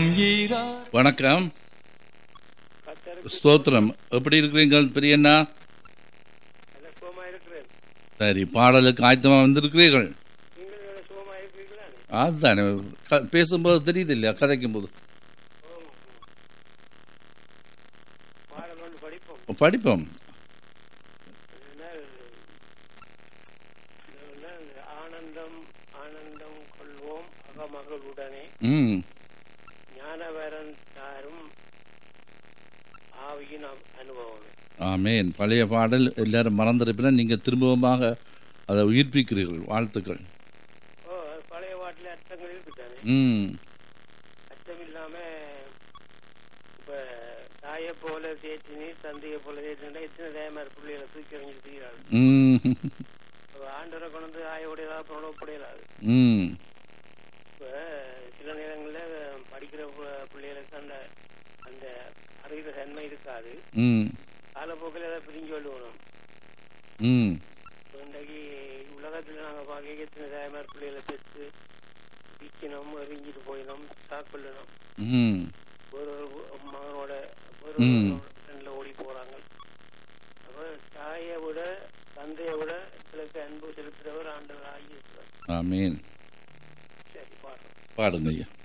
ஈரா வணக்கம் ஸ்தோத்திரம் எப்படி இருக்கிறீங்க பெரியண்ணா சுகமா இருக்கிறேன் சரி பாடலுக்கு ஆயத்தமா வந்திருக்கிறீர்கள் நீங்கள் சுகமா இருக்கிறீங்களா அதுதானே க- பேசும்போது தெரியுது இல்லையா கதைக்கும் போது பாடம் ஒன்று படிப்போம் படிப்போம் என்ன- என்ன ஆனந்தம் ஆனந்தம் கொள்வோம் அகமகளுடனே ம் ஞானவரன் தாரும் ஆவியின் அ- அனுபவம் ஆமேன் பழைய பாடல் எல்லாரும் மறந்திருப்பினா நீங்கள் திரும்பவுமாக அதை உயிர்ப்பிக்கிறீர்கள் வாழ்த்துக்கள் ஓ அது பழைய பாட்டில் அர்த்தங்கள் இருக்குதானே ம் அர்த்தம் இல்லாம இப்ப தாயை போல தேய்ச்சினி தந்தையை போல தேய்ச்சினா எத்தனை தேயமார் பிள்ளைகளை தூக்கி எறிஞ்சிருக்கிறாள் ம் ஆண்டவரை கொண்டு வந்து ஆயோடையதா புறப்படையலாது ம் இப்ப சில நேரங்கள்ல படிக்கிற பு- பிள்ளைகளுக்கு அந்த அந்த அறிகிற தன்மை இருக்காது ம் காலப்போக்கில் அதை பிரிஞ்சு கொள்ளுவோம் ம் இப்ப இன்றைக்கு உலகத்துல நாங்க பார்க்க எத்தனை தாய்மார் பிள்ளைகளை பெற்று விற்கணும் எரிஞ்சிட்டு போயிடும் சாக்கொள்ளணும் ம் ஒரு ஒரு மகனோட ஒரு ம். ஃப்ரெண்ட்ல ஓடி போறாங்க அப்ப தாயை விட தந்தையை விட எங்களுக்கு அன்பு செலுத்துறவர் ஆண்டவர் ஆகியிருக்கிறார் ஆமேன் சரி பாடுறோம் பாடுங்க ஐயா